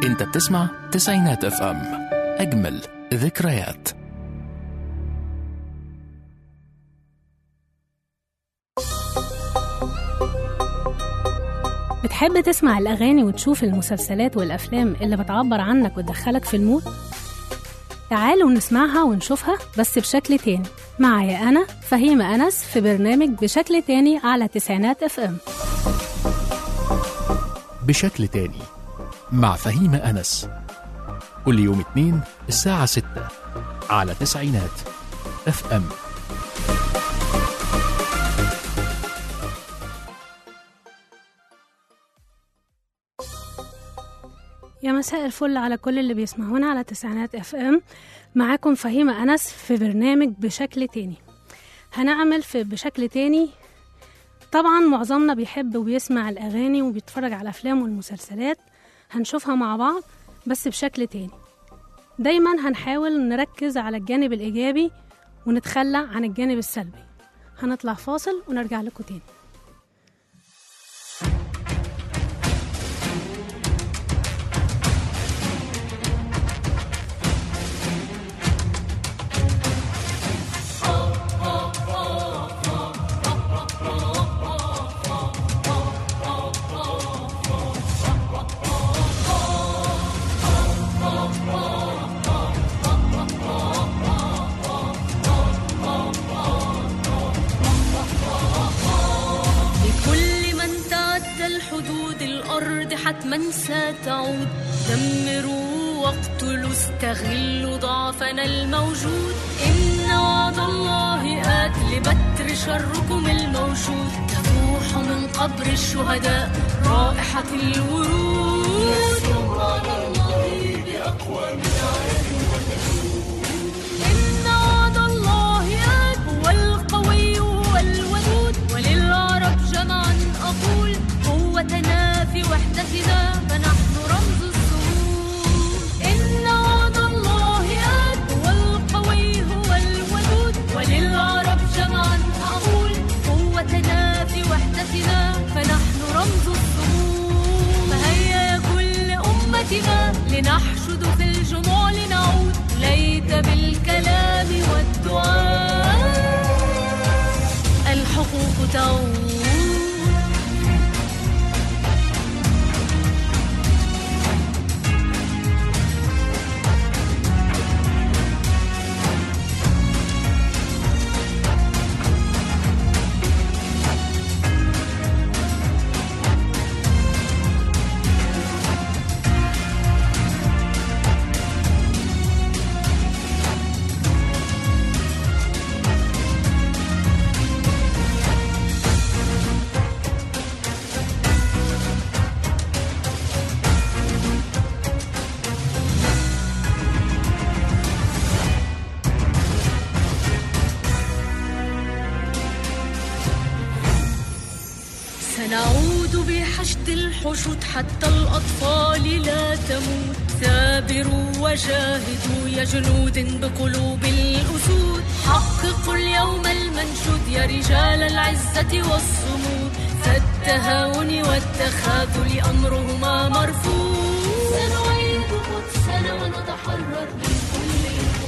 انت بتسمع تسعينات اف ام اجمل ذكريات بتحب تسمع الأغاني وتشوف المسلسلات والأفلام اللي بتعبر عنك وتدخلك في المود؟ تعالوا نسمعها ونشوفها بس بشكل تاني معايا أنا فهيمة أنس في برنامج بشكل تاني على تسعينات اف ام بشكل تاني مع فهيمة أنس كل يوم اثنين الساعة ستة على تسعينات اف ام يا مساء الفل على كل اللي بيسمعونا على تسعينات اف ام معاكم فهيمة أنس في برنامج بشكل تاني هنعمل في بشكل تاني طبعا معظمنا بيحب وبيسمع الأغاني وبيتفرج على الأفلام والمسلسلات هنشوفها مع بعض بس بشكل تاني دايما هنحاول نركز على الجانب الإيجابي ونتخلى عن الجانب السلبي هنطلع فاصل ونرجع لكم تاني لكل من تعدى الحدود الأرض حتما ستعود دمروا واقتلوا استغلوا ضعفنا الموجود إن وعد الله آت لبتر شركم الموجود تفوح من قبر الشهداء رائحة الورود إن وعد الله آت هو القوي هو الودود وللعرب جمعا أقول قوتنا في وحدتنا فنحن رمز السرور إن وعد الله آت هو القوي هو الودود وللعرب جمعا أقول قوتنا في وحدتنا فنحن رمز السرور فهيا يا كل أمتنا لنحشد في الجموع لنعود ليت بالكلام والدعاء الحقوق تعود سنعود بحشد الحشود حتى الأطفال لا تموت ثابروا وجاهدوا يا جنود بقلوب الأسود حققوا اليوم المنشود يا رجال العزة والصمود فالتهاون والتخاذل أمرهما مرفوض سنعيد قدسنا ونتحرر من كل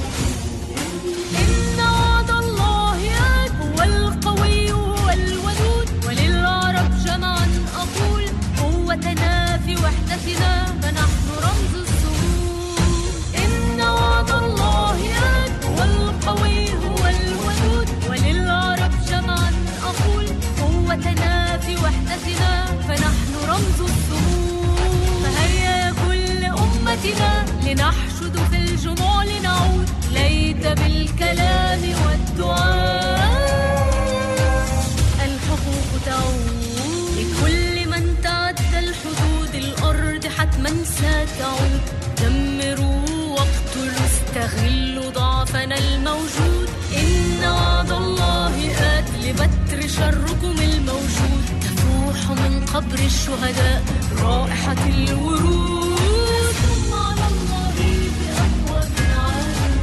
إن وعد الله آت هو القوي هو الودود وللعرب جمعا أقول قوتنا في وحدتنا فنحن رمز السرور إن وعد الله آت هو القوي هو الودود وللعرب جمعا أقول قوتنا في وحدتنا فنحن رمز السرور فهيا يا كل أمتنا لنحشد في الجموع لنعود ليت بالكلام والدعاء الحقوق تعود لكل من تعدى الحدود الأرض حتما ستعود دمروا واقتلوا استغلوا ضعفنا الموجود إن وعد الله آت لبتر شركم الموجود تفوح من قبر الشهداء رائحة الورود ثم على الله بأقوى من عاد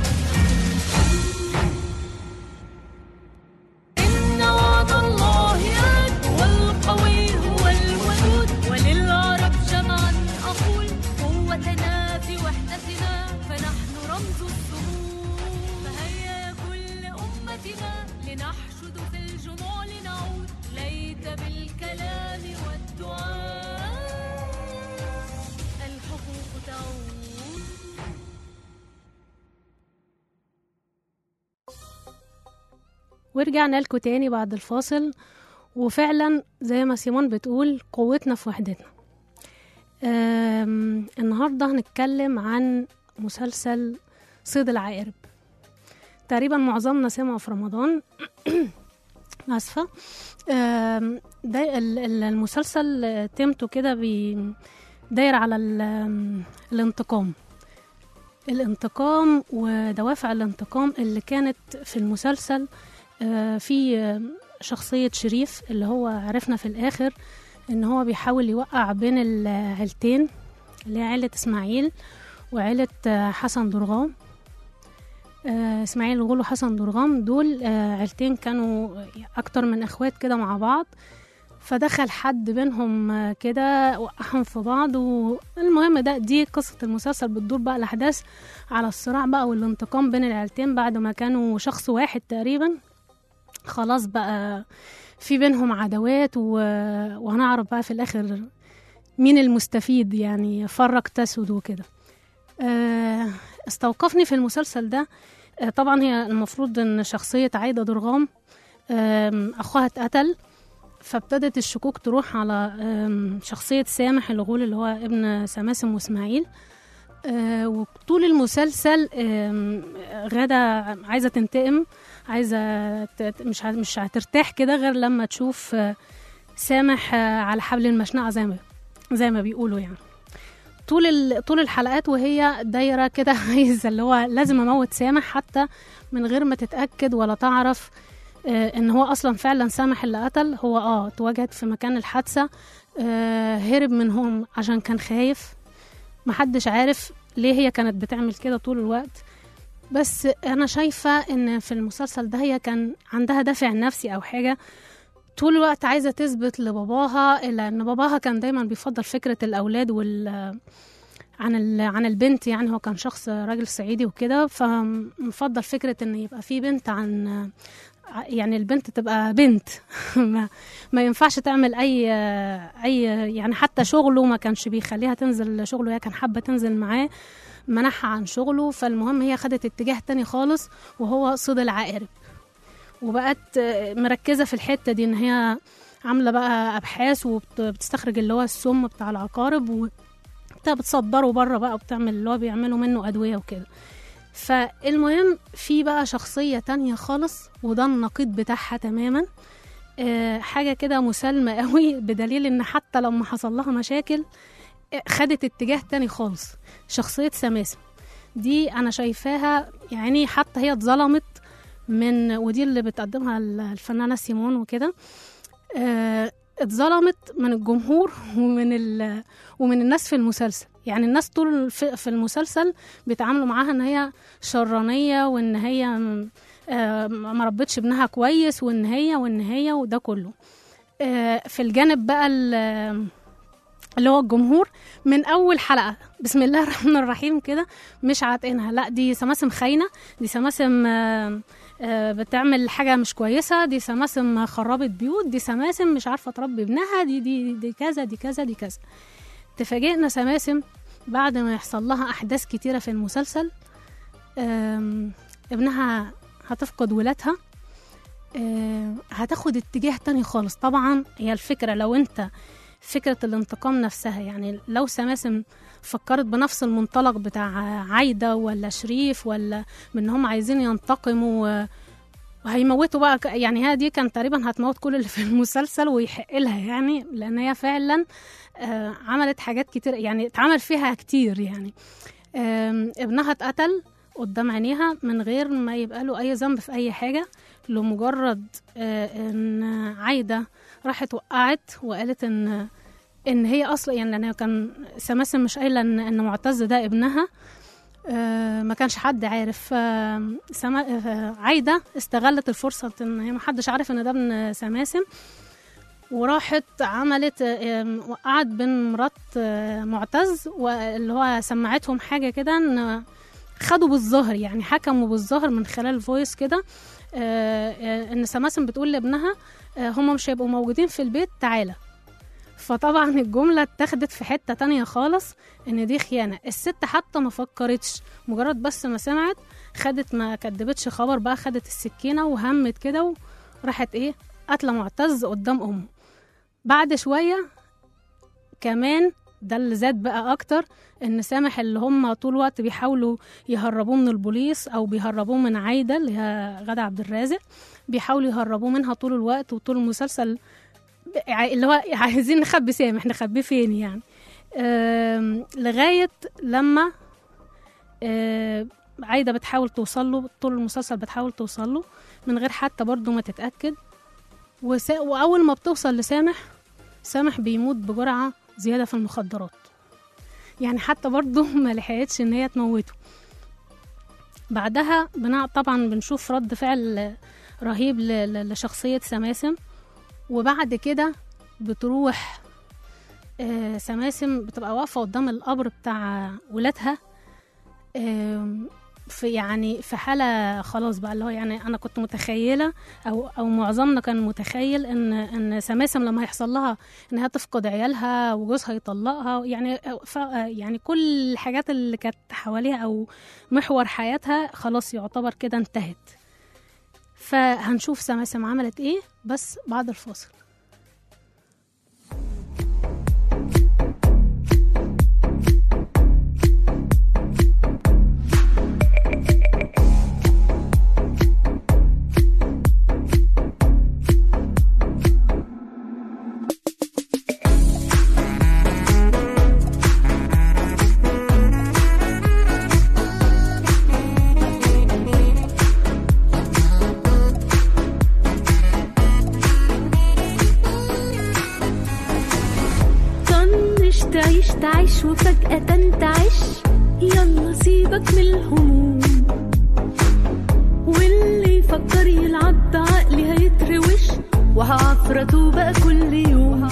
إن وعد الله آت هو القوي هو الودود وللعرب جمعا أقول قوتنا ورجعنا لكم تاني بعد الفاصل وفعلا زي ما سيمون بتقول قوتنا في وحدتنا أم، النهارده هنتكلم عن مسلسل صيد العقارب تقريبا معظمنا سمعوا في رمضان اسفه أم، ده ال- ال- المسلسل آه، تيمته كده بي- داير على ال- الانتقام الانتقام ودوافع الانتقام اللي كانت في المسلسل آه، في آه، شخصية شريف اللي هو عرفنا في الآخر إن هو بيحاول يوقع بين العيلتين اللي هي عيلة إسماعيل وعيلة آه، حسن درغام آه، إسماعيل الغول وحسن درغام دول آه، عيلتين كانوا أكتر من إخوات كده مع بعض فدخل حد بينهم آه، كده وقعهم في بعض والمهم ده دي قصة المسلسل بتدور بقى الأحداث على الصراع بقى والانتقام بين العيلتين بعد ما كانوا شخص واحد تقريبا خلاص بقى في بينهم عداوات و... وهنعرف بقى في الآخر مين المستفيد يعني فرق تسود وكده آه، استوقفني في المسلسل ده آه، طبعا هي المفروض ان شخصية عايدة درغام آم، أخوها اتقتل فابتدت الشكوك تروح على آم، شخصية سامح الغول اللي هو ابن سماسم واسماعيل آه، وطول المسلسل آم، غادة عايزة تنتقم عايزة ت- مش ه- مش هترتاح كده غير لما تشوف آه، سامح آه، على حبل المشنقة زي ما زي ما بيقولوا يعني طول ال- طول الحلقات وهي دايره كده عايزه اللي هو لازم اموت سامح حتى من غير ما تتاكد ولا تعرف آه، ان هو اصلا فعلا سامح اللي قتل هو اه اتواجد في مكان الحادثه آه، هرب منهم عشان كان خايف محدش عارف ليه هي كانت بتعمل كده طول الوقت بس انا شايفه ان في المسلسل ده هي كان عندها دافع نفسي او حاجه طول الوقت عايزه تثبت لباباها لان باباها كان دايما بيفضل فكره الاولاد وال عن ال- عن البنت يعني هو كان شخص راجل صعيدي وكده فمفضل فكره ان يبقى في بنت عن يعني البنت تبقى بنت ما, ما ينفعش تعمل اي اي يعني حتى شغله ما كانش بيخليها تنزل شغله هي كان حابه تنزل معاه منحها عن شغله فالمهم هي خدت اتجاه تاني خالص وهو صيد العقارب وبقت مركزه في الحته دي ان هي عامله بقى ابحاث وبتستخرج اللي هو السم بتاع العقارب و بتصدره بره بقى وبتعمل اللي هو بيعملوا منه ادويه وكده فالمهم في بقى شخصيه تانية خالص وده النقيض بتاعها تماما آه، حاجه كده مسالمه قوي بدليل ان حتى لما حصل لها مشاكل آه، خدت اتجاه تاني خالص شخصيه سماسم دي انا شايفاها يعني حتى هي اتظلمت من ودي اللي بتقدمها الفنانه سيمون وكده آه، اتظلمت من الجمهور ومن ال ومن الناس في المسلسل يعني الناس طول الف- في المسلسل بيتعاملوا معاها ان هي شرانيه وان هي م- آه، ما ربتش ابنها كويس وان هي وان هي وده كله آه، في الجانب بقى ال- اللي هو الجمهور من اول حلقه بسم الله الرحمن الرحيم كده مش عاتقينها لا دي سماسم خاينه دي سماسم آه، آه، بتعمل حاجه مش كويسه دي سماسم خربت بيوت دي سماسم مش عارفه تربي ابنها دي دي دي كذا دي كذا دي كذا تفاجئنا سماسم بعد ما يحصل لها احداث كتيره في المسلسل آم، ابنها هتفقد ولادها آه، هتاخد اتجاه تاني خالص طبعا هي الفكره لو انت فكره الانتقام نفسها يعني لو سماسم فكرت بنفس المنطلق بتاع عايده ولا شريف ولا بان هم عايزين ينتقموا و- وهيموتوا بقى ك- يعني هي دي كان تقريبا هتموت كل اللي في المسلسل ويحق لها يعني لان هي فعلا آه، عملت حاجات كتير يعني اتعمل فيها كتير يعني آم، ابنها اتقتل قدام عينيها من غير ما يبقى له اي ذنب في اي حاجه لمجرد آه، ان عايده راحت وقعت وقالت ان ان هي اصلا يعني لان هي كان سماسم مش قايله ان ان معتز ده ابنها آه، ما كانش حد عارف آه، سما آه، عايده استغلت الفرصه ان هي ما حدش عارف ان ده ابن سماسم وراحت عملت آه، آم، وقعت بين مرات آه، معتز واللي هو سمعتهم حاجه كده ان خدوا بالظاهر يعني حكموا بالظاهر من خلال الفويس كده آه، آه، ان سماسم بتقول لابنها آه، هم مش هيبقوا موجودين في البيت تعالى فطبعا الجملة اتاخدت في حتة تانية خالص ان دي خيانة الست حتى ما فكرتش مجرد بس ما سمعت خدت ما كدبتش خبر بقى خدت السكينة وهمت كده و... راحت ايه قاتله معتز قدام امه بعد شويه كمان ده اللي زاد بقى اكتر ان سامح اللي هم طول الوقت بيحاولوا يهربوه من البوليس او بيهربوه من عايده اللي هي غادة عبد الرازق بيحاولوا يهربوه منها طول الوقت وطول المسلسل ب- ع- اللي هو عايزين نخبي سامح نخبيه فين يعني آم، لغايه لما آه، عايده بتحاول توصل له طول المسلسل بتحاول توصل له من غير حتى برضه ما تتاكد وسا... واول ما بتوصل لسامح سامح بيموت بجرعه زياده في المخدرات يعني حتى برضه ما لحقتش ان هي تموته بعدها بنع... طبعا بنشوف رد فعل رهيب ل... ل- لشخصيه سماسم وبعد كده بتروح آه، سماسم بتبقى واقفه قدام القبر بتاع ولادها آم، في يعني في حاله خلاص بقى اللي هو يعني انا كنت متخيله او او معظمنا كان متخيل ان ان سماسم لما هيحصل لها انها تفقد عيالها وجوزها يطلقها يعني ف يعني كل الحاجات اللي كانت حواليها او محور حياتها خلاص يعتبر كده انتهت فهنشوف سماسم عملت ايه بس بعد الفاصل طنش تعيش تعيش وفجأة تنتعش يلا سيبك من الهموم واللي يفكر يلعب بعقلي هيتروش وهعفرته بقى كل يوم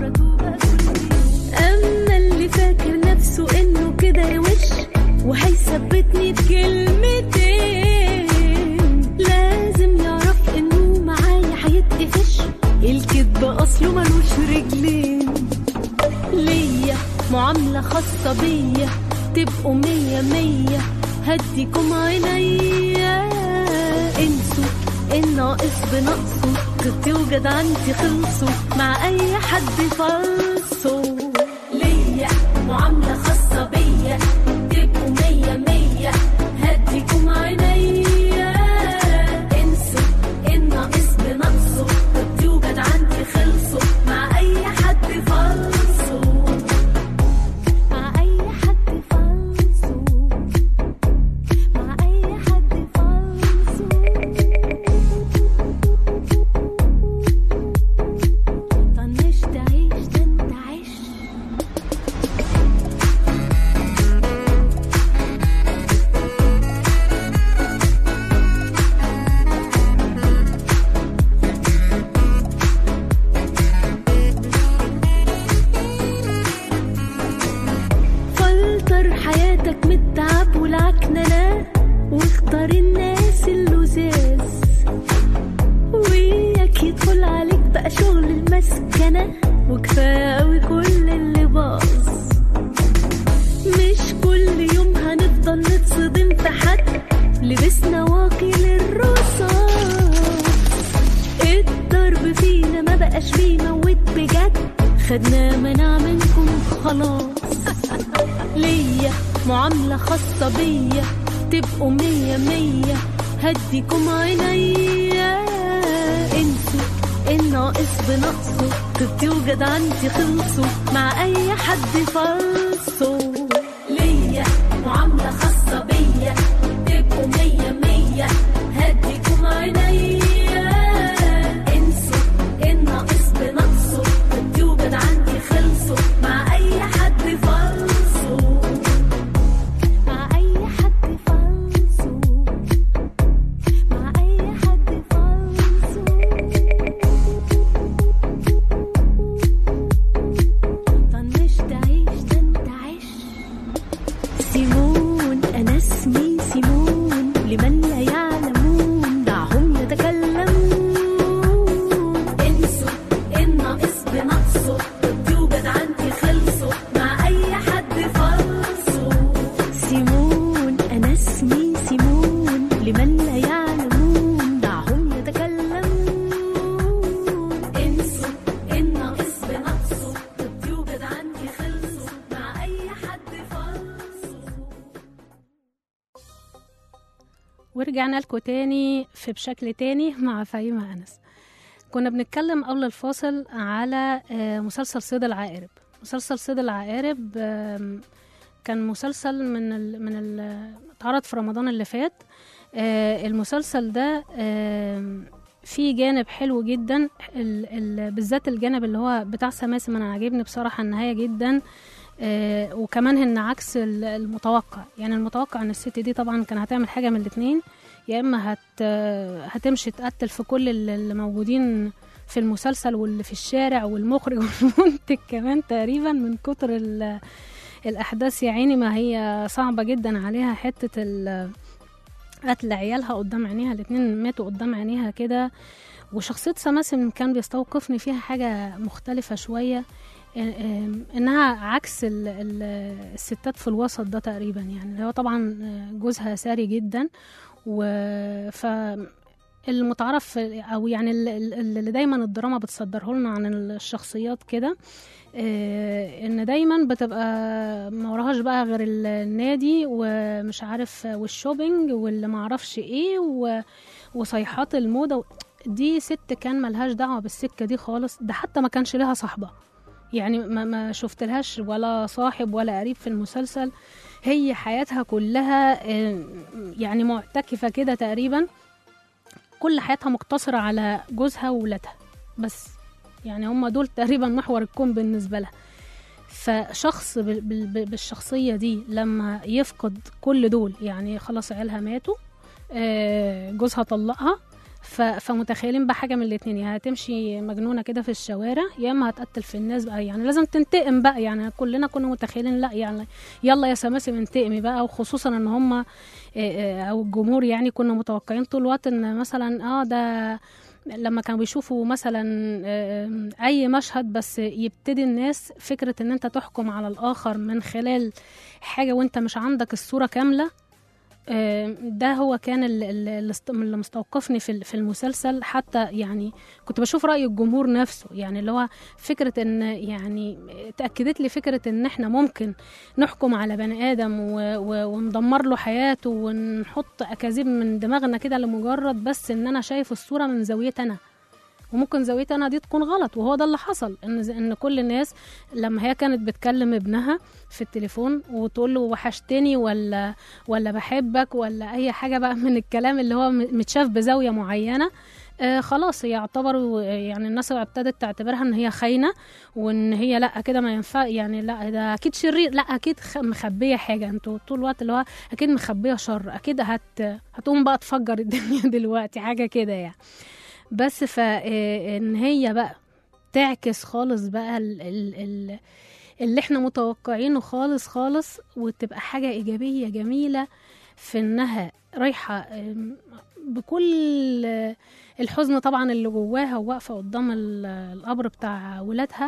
أما اللي فاكر نفسه إنه كده يوش وهيثبتني بكلمتين لازم يعرف إنه معايا هيتقفش الكدب أصله ملوش رجلين ليا معاملة خاصة بيا تبقوا مية مية هديكم عينيا انسوا الناقص بنقصه طبتي وجد عندي خلصوا مع اي حد فلصوا ليا معاملة خاصة بيا تبقوا مية مية هديكم عينيا انسوا الناقص بنقصه طبتي وجد عندي خلصوا مع اي حد فلصوا مع اي حد فلصوا مع اي حد فلصوا طنش تعيش تنتعش فلتر حياتك من التعب والعكننة واختار الناس اللزاز وياك يدخل عليك بقى شغل المسكنة وكفاية قوي كل اللي باظ مش كل يوم هنفضل نتصدم في حد لبسنا واقي للرصاص الضرب فينا ما بقاش بيموت بجد خدنا منع منكم خلاص ليا معاملة خاصة بيا تبقوا مية مية هديكم عينيا انسوا الناقص بنقصه طبتي وجد عندي خلصوا مع اي حد فلصوا ليا معاملة خاصة بيا تبقوا مية مية هديكم عينيا انسوا الناقص بنقصه طبتي وجد عندي خلصوا مع اي حد فلصوا مع اي حد فلصوا مع اي حد فلصوا طنش تعيش تنتعش سيمون انس ميس ورجعنا لكم تاني في بشكل تاني مع فهيمة أنس كنا بنتكلم قبل الفاصل على آه، مسلسل صيد العقارب مسلسل صيد العقارب آم، كان مسلسل من ال من ال اتعرض في رمضان اللي فات آه، المسلسل ده آم، فيه جانب حلو جدا ال ال بالذات الجانب اللي هو بتاع سماسم انا عاجبني بصراحه النهايه جدا آه، وكمان ان عكس ال- المتوقع يعني المتوقع ان الست دي طبعا كان هتعمل حاجه من الاتنين يا اما هت آه، هتمشي تقتل في كل ال- اللي موجودين في المسلسل واللي في الشارع والمخرج والمنتج كمان تقريبا من كتر ال- الاحداث يا عيني ما هي صعبه جدا عليها حته ال- قتل عيالها قدام عينيها الاتنين ماتوا قدام عينيها كده وشخصية سماسم كان بيستوقفني فيها حاجة مختلفة شوية إن- إن- انها عكس ال- ال- الستات في الوسط ده تقريبا يعني اللي هو طبعا جوزها ساري جدا و ف المتعارف او يعني ال- ال- اللي دايما الدراما بتصدره لنا عن الشخصيات كده آه، ان دايما بتبقى ما وراهاش بقى غير ال- النادي ومش عارف والشوبينج واللي معرفش ايه و- وصيحات الموضه دي ست كان ملهاش دعوه بالسكه دي خالص ده حتى ما كانش لها صاحبه يعني ما, ما شفتلهاش ولا صاحب ولا قريب في المسلسل هي حياتها كلها آه، يعني معتكفه كده تقريبا كل حياتها مقتصره على جوزها وولادها بس يعني هم دول تقريبا محور الكون بالنسبه لها فشخص بال- بال- بال- بالشخصيه دي لما يفقد كل دول يعني خلاص عيالها ماتوا آه، جوزها طلقها ف- فمتخيلين بقى حاجه من الاتنين يا هتمشي مجنونه كده في الشوارع يا اما هتقتل في الناس بقى يعني لازم تنتقم بقى يعني كلنا كنا متخيلين لا يعني يلا يا سماسم انتقمي بقى وخصوصا ان هم او الجمهور يعني كنا متوقعين طول الوقت ان مثلا اه ده لما كانوا بيشوفوا مثلا آه، اي مشهد بس يبتدي الناس فكره ان انت تحكم على الاخر من خلال حاجه وانت مش عندك الصوره كامله آه، ده هو كان ال- ال- اللي است- اللي مستوقفني في ال- في المسلسل حتى يعني كنت بشوف رأي الجمهور نفسه يعني اللي هو فكرة ان يعني تأكدت لي فكرة ان احنا ممكن نحكم على بني آدم و- و- وندمر له حياته ونحط أكاذيب من دماغنا كده لمجرد بس ان انا شايف الصورة من زاويتي انا وممكن زاويتي انا دي تكون غلط وهو ده اللي حصل ان ز- ان كل الناس لما هي كانت بتكلم ابنها في التليفون وتقول له وحشتني ولا ولا بحبك ولا اي حاجه بقى من الكلام اللي هو م- متشاف بزاويه معينه آه خلاص يعتبروا يعني الناس ابتدت تعتبرها ان هي خاينه وان هي لا كده ما ينفع يعني لا ده اكيد شرير لا اكيد خ- مخبيه حاجه انتوا طول الوقت اللي هو اكيد مخبيه شر اكيد هت هتقوم بقى تفجر الدنيا دلوقتي حاجه كده يعني بس فان هي بقى تعكس خالص بقى ال ال ال اللي احنا متوقعينه خالص خالص وتبقى حاجة إيجابية جميلة في إنها رايحة ام، بكل اه، الحزن طبعا اللي جواها وواقفة قدام ال- القبر بتاع ولادها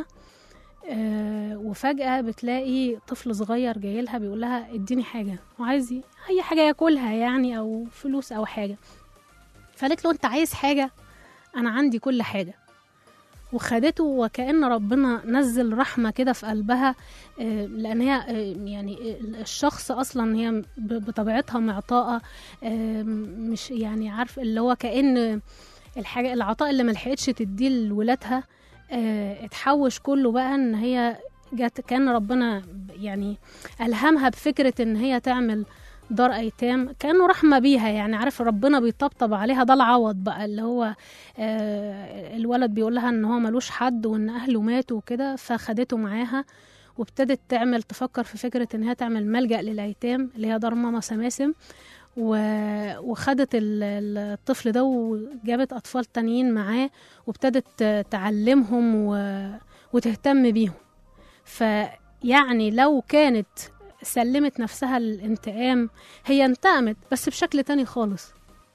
اه، وفجأة بتلاقي طفل صغير جاي لها بيقول لها اديني حاجة وعايز ي- أي حاجة ياكلها يعني أو فلوس أو حاجة فقالت له أنت عايز حاجة أنا عندي كل حاجة وخدته وكأن ربنا نزل رحمة كده في قلبها آه، لأن هي آه، يعني آه، الشخص أصلا هي ب- بطبيعتها معطاءة آه، مش يعني عارف اللي هو كأن الحاجة العطاء اللي ملحقتش تديه لولادها آه، اتحوش كله بقى ان هي جت كان ربنا يعني ألهمها بفكرة ان هي تعمل دار ايتام كانه رحمه بيها يعني عارف ربنا بيطبطب عليها ده العوض بقى اللي هو آه، الولد بيقول لها ان هو ملوش حد وان اهله ماتوا وكده فخدته معاها وابتدت تعمل تفكر في فكره ان هي تعمل ملجا للايتام اللي هي دار ماما سماسم و- وخدت ال- ال- الطفل ده وجابت اطفال تانيين معاه وابتدت تعلمهم و- وتهتم بيهم فيعني لو كانت سلمت نفسها للانتقام هي انتقمت بس بشكل تاني خالص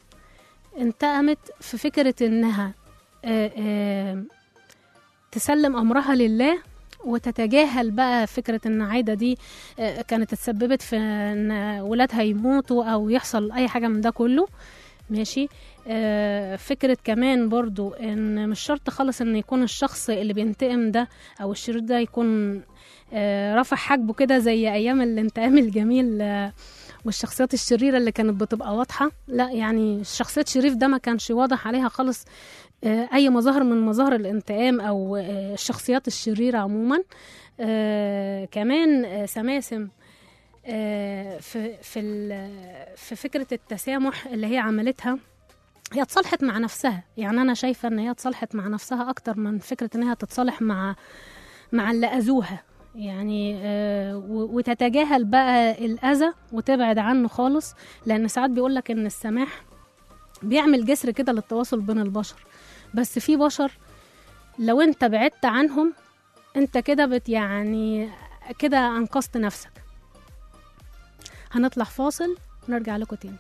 انتقمت في فكرة انها آه، آه، تسلم امرها لله وتتجاهل بقى فكرة ان عايدة دي آه، كانت اتسببت في ان ولادها يموتوا او يحصل اي حاجة من ده كله ماشي آه، فكرة كمان برضو ان مش شرط خالص ان يكون الشخص اللي بينتقم ده او الشرير ده يكون آه، رفع حاجبه كده زي ايام الانتقام الجميل آه، والشخصيات الشريرة اللي كانت بتبقى واضحة لا يعني شخصية شريف ده ما كانش واضح عليها خالص آه، أي مظاهر من مظاهر الانتقام أو آه، الشخصيات الشريرة عموما آه، كمان آه، سماسم آه، في في ال- في فكرة التسامح اللي هي عملتها هي اتصالحت مع نفسها يعني أنا شايفة إن هي اتصالحت مع نفسها أكتر من فكرة إن هي تتصالح مع مع اللي أذوها يعني آه، و- وتتجاهل بقى الأذى وتبعد عنه خالص لأن ساعات بيقولك إن السماح بيعمل جسر كده للتواصل بين البشر بس في بشر لو انت بعدت عنهم انت كده بت يعني كده انقذت نفسك هنطلع فاصل ونرجع لكم تاني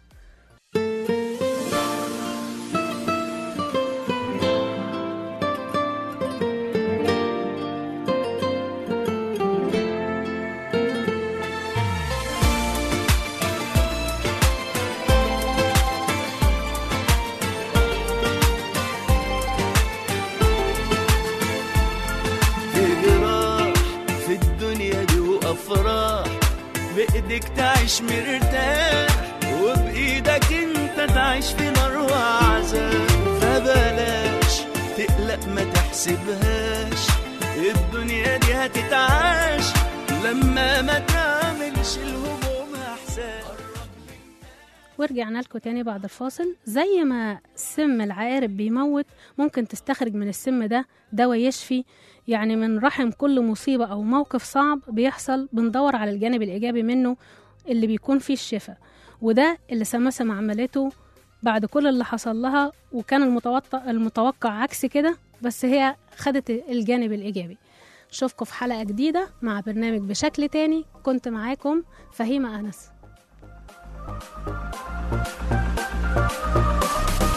جراح في الدنيا دي وافراح بايدك تعيش مرتاح وبايدك انت تعيش في نار وعذاب فبلاش تقلق ما تحسبهاش الدنيا دي هتتعاش لما ما تعملش الهموم احسان ورجعنا لكم تاني بعد الفاصل زي ما سم العقارب بيموت ممكن تستخرج من السم ده دواء يشفي يعني من رحم كل مصيبة أو موقف صعب بيحصل بندور على الجانب الإيجابي منه اللي بيكون فيه الشفاء وده اللي سماسم عملته بعد كل اللي حصل لها وكان المتوقع, المتوقع عكس كده بس هي خدت الجانب الإيجابي أشوفكم في حلقة جديدة مع برنامج بشكل تاني كنت معاكم فهيمة أنس